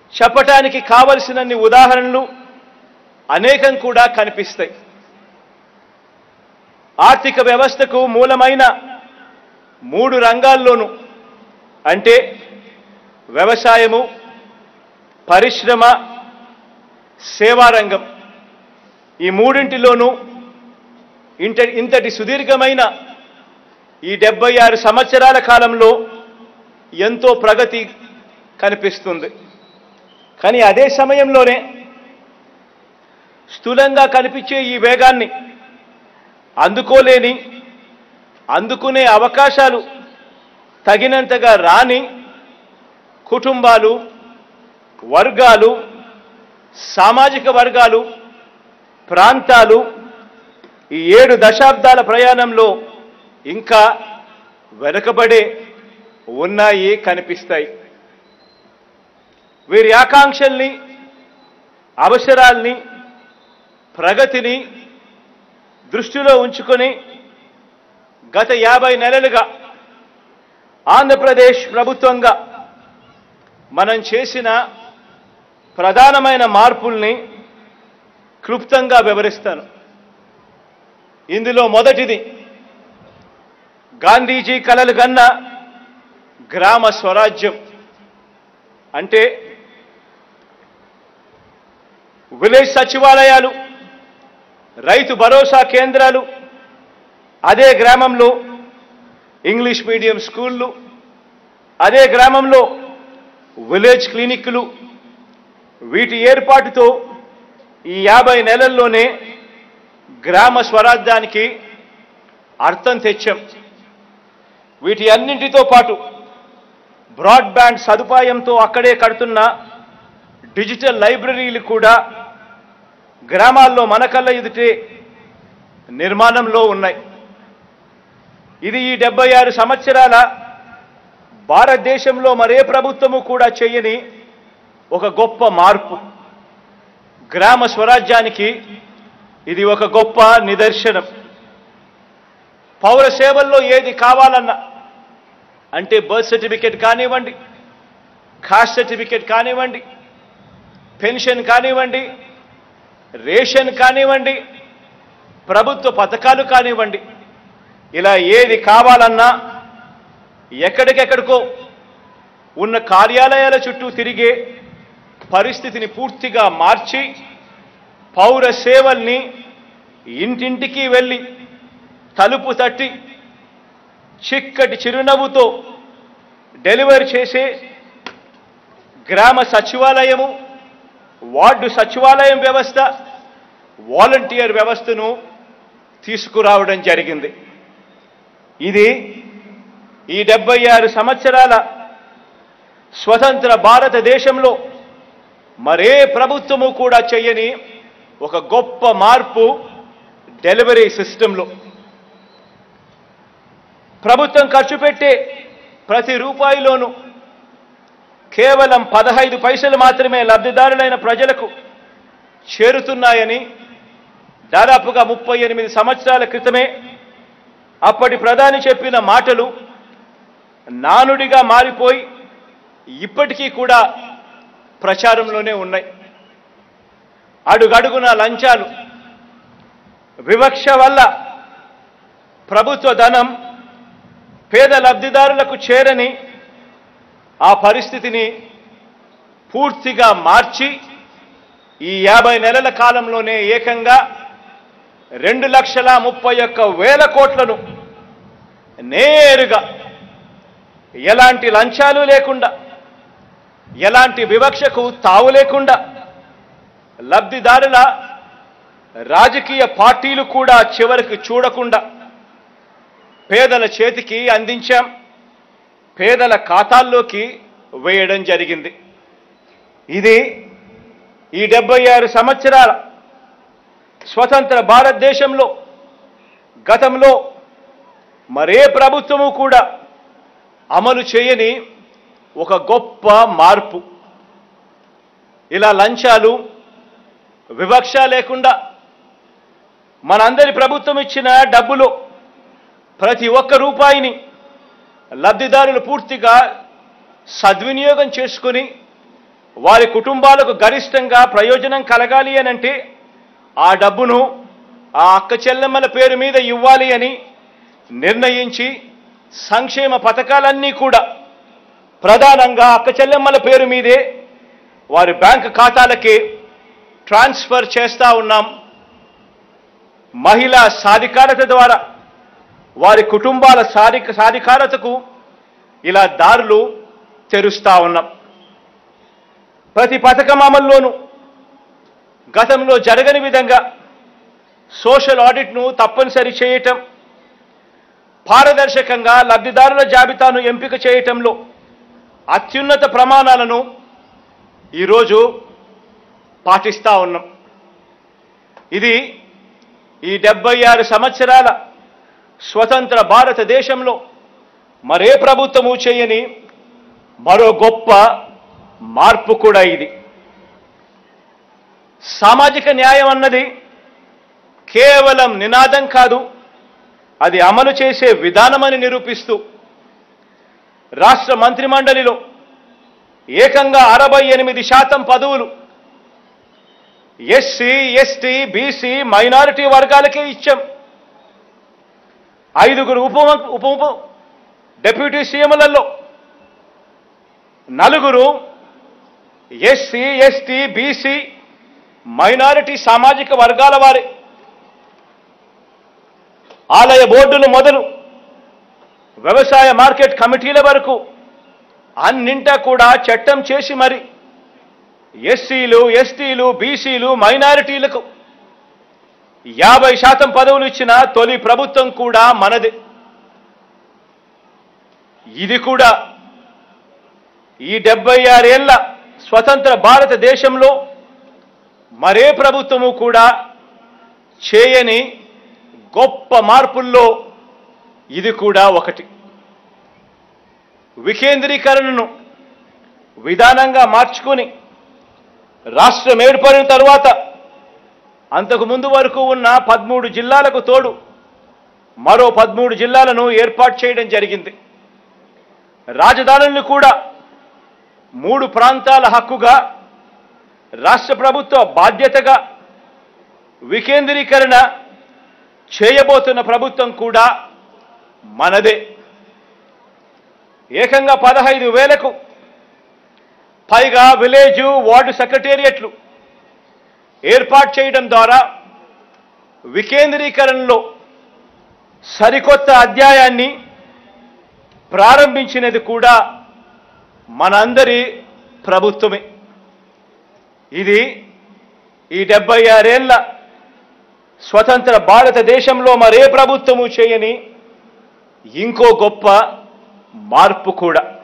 చెప్పటానికి కావలసినన్ని ఉదాహరణలు అనేకం కూడా కనిపిస్తాయి ఆర్థిక వ్యవస్థకు మూలమైన మూడు రంగాల్లోనూ అంటే వ్యవసాయము పరిశ్రమ సేవారంగం ఈ మూడింటిలోనూ ఇంత ఇంతటి సుదీర్ఘమైన ఈ డెబ్బై ఆరు సంవత్సరాల కాలంలో ఎంతో ప్రగతి కనిపిస్తుంది కానీ అదే సమయంలోనే స్థూలంగా కనిపించే ఈ వేగాన్ని అందుకోలేని అందుకునే అవకాశాలు తగినంతగా రాని కుటుంబాలు వర్గాలు సామాజిక వర్గాలు ప్రాంతాలు ఈ ఏడు దశాబ్దాల ప్రయాణంలో ఇంకా వెనుకబడే ఉన్నాయి కనిపిస్తాయి వీరి ఆకాంక్షల్ని అవసరాల్ని ప్రగతిని దృష్టిలో ఉంచుకొని గత యాభై నెలలుగా ఆంధ్రప్రదేశ్ ప్రభుత్వంగా మనం చేసిన ప్రధానమైన మార్పుల్ని క్లుప్తంగా వివరిస్తాను ఇందులో మొదటిది గాంధీజీ కలలు కన్న గ్రామ స్వరాజ్యం అంటే విలేజ్ సచివాలయాలు రైతు భరోసా కేంద్రాలు అదే గ్రామంలో ఇంగ్లీష్ మీడియం స్కూళ్ళు అదే గ్రామంలో విలేజ్ క్లినిక్లు వీటి ఏర్పాటుతో ఈ యాభై నెలల్లోనే గ్రామ స్వరాజ్యానికి అర్థం తెచ్చాం వీటి అన్నింటితో పాటు బ్రాడ్బ్యాండ్ సదుపాయంతో అక్కడే కడుతున్న డిజిటల్ లైబ్రరీలు కూడా గ్రామాల్లో మన కళ్ళ ఎదుటే నిర్మాణంలో ఉన్నాయి ఇది ఈ డెబ్బై ఆరు సంవత్సరాల భారతదేశంలో మరే ప్రభుత్వము కూడా చేయని ఒక గొప్ప మార్పు గ్రామ స్వరాజ్యానికి ఇది ఒక గొప్ప నిదర్శనం పౌర సేవల్లో ఏది కావాలన్నా అంటే బర్త్ సర్టిఫికేట్ కానివ్వండి కాస్ట్ సర్టిఫికేట్ కానివ్వండి పెన్షన్ కానివ్వండి రేషన్ కానివ్వండి ప్రభుత్వ పథకాలు కానివ్వండి ఇలా ఏది కావాలన్నా ఎక్కడికెక్కడికో ఉన్న కార్యాలయాల చుట్టూ తిరిగే పరిస్థితిని పూర్తిగా మార్చి పౌర సేవల్ని ఇంటింటికి వెళ్ళి తలుపు తట్టి చిక్కటి చిరునవ్వుతో డెలివరీ చేసే గ్రామ సచివాలయము వార్డు సచివాలయం వ్యవస్థ వాలంటీర్ వ్యవస్థను తీసుకురావడం జరిగింది ఇది ఈ డెబ్బై ఆరు సంవత్సరాల స్వతంత్ర భారతదేశంలో మరే ప్రభుత్వము కూడా చేయని ఒక గొప్ప మార్పు డెలివరీ సిస్టంలో ప్రభుత్వం ఖర్చు పెట్టే ప్రతి రూపాయిలోనూ కేవలం పదహైదు పైసలు మాత్రమే లబ్ధిదారులైన ప్రజలకు చేరుతున్నాయని దాదాపుగా ముప్పై ఎనిమిది సంవత్సరాల క్రితమే అప్పటి ప్రధాని చెప్పిన మాటలు నానుడిగా మారిపోయి ఇప్పటికీ కూడా ప్రచారంలోనే ఉన్నాయి అడుగడుగున లంచాలు వివక్ష వల్ల ప్రభుత్వ ధనం పేద లబ్ధిదారులకు చేరని ఆ పరిస్థితిని పూర్తిగా మార్చి ఈ యాభై నెలల కాలంలోనే ఏకంగా రెండు లక్షల ముప్పై ఒక్క వేల కోట్లను నేరుగా ఎలాంటి లంచాలు లేకుండా ఎలాంటి వివక్షకు తావు లేకుండా లబ్ధిదారుల రాజకీయ పార్టీలు కూడా చివరికి చూడకుండా పేదల చేతికి అందించాం పేదల ఖాతాల్లోకి వేయడం జరిగింది ఇది ఈ డెబ్బై ఆరు సంవత్సరాల స్వతంత్ర భారతదేశంలో గతంలో మరే ప్రభుత్వము కూడా అమలు చేయని ఒక గొప్ప మార్పు ఇలా లంచాలు వివక్ష లేకుండా మనందరి ప్రభుత్వం ఇచ్చిన డబ్బులో ప్రతి ఒక్క రూపాయిని లబ్ధిదారులు పూర్తిగా సద్వినియోగం చేసుకుని వారి కుటుంబాలకు గరిష్టంగా ప్రయోజనం కలగాలి అని అంటే ఆ డబ్బును ఆ అక్క చెల్లెమ్మల పేరు మీద ఇవ్వాలి అని నిర్ణయించి సంక్షేమ పథకాలన్నీ కూడా ప్రధానంగా అక్క చెల్లెమ్మల పేరు మీదే వారి బ్యాంక్ ఖాతాలకి ట్రాన్స్ఫర్ చేస్తా ఉన్నాం మహిళా సాధికారత ద్వారా వారి కుటుంబాల సాధిక సాధికారతకు ఇలా దారులు తెరుస్తా ఉన్నాం ప్రతి పథకం అమల్లోనూ గతంలో జరగని విధంగా సోషల్ ఆడిట్ను తప్పనిసరి చేయటం పారదర్శకంగా లబ్ధిదారుల జాబితాను ఎంపిక చేయటంలో అత్యున్నత ప్రమాణాలను ఈరోజు పాటిస్తా ఉన్నాం ఇది ఈ డెబ్బై ఆరు సంవత్సరాల స్వతంత్ర భారతదేశంలో మరే ప్రభుత్వము చేయని మరో గొప్ప మార్పు కూడా ఇది సామాజిక న్యాయం అన్నది కేవలం నినాదం కాదు అది అమలు చేసే విధానమని నిరూపిస్తూ రాష్ట్ర మంత్రిమండలిలో ఏకంగా అరవై ఎనిమిది శాతం పదవులు ఎస్సీ ఎస్టీ బీసీ మైనారిటీ వర్గాలకే ఇచ్చాం ఐదుగురు ఉప ఉప ఉప డెప్యూటీ సీఎంలలో నలుగురు ఎస్సీ ఎస్టీ బీసీ మైనారిటీ సామాజిక వర్గాల వారే ఆలయ బోర్డులు మొదలు వ్యవసాయ మార్కెట్ కమిటీల వరకు అన్నింటా కూడా చట్టం చేసి మరి ఎస్సీలు ఎస్టీలు బీసీలు మైనారిటీలకు యాభై శాతం పదవులు ఇచ్చిన తొలి ప్రభుత్వం కూడా మనదే ఇది కూడా ఈ డెబ్బై ఆరేళ్ల స్వతంత్ర భారతదేశంలో మరే ప్రభుత్వము కూడా చేయని గొప్ప మార్పుల్లో ఇది కూడా ఒకటి వికేంద్రీకరణను విధానంగా మార్చుకొని రాష్ట్రం ఏర్పడిన తరువాత అంతకు ముందు వరకు ఉన్న పదమూడు జిల్లాలకు తోడు మరో పదమూడు జిల్లాలను ఏర్పాటు చేయడం జరిగింది రాజధానులను కూడా మూడు ప్రాంతాల హక్కుగా రాష్ట్ర ప్రభుత్వ బాధ్యతగా వికేంద్రీకరణ చేయబోతున్న ప్రభుత్వం కూడా మనదే ఏకంగా పదహైదు వేలకు పైగా విలేజు వార్డు సెక్రటేరియట్లు ఏర్పాటు చేయడం ద్వారా వికేంద్రీకరణలో సరికొత్త అధ్యాయాన్ని ప్రారంభించినది కూడా మనందరి ప్రభుత్వమే ఇది ఈ డెబ్బై ఆరేళ్ల స్వతంత్ర భారతదేశంలో మరే ప్రభుత్వము చేయని ఇంకో గొప్ప మార్పు కూడా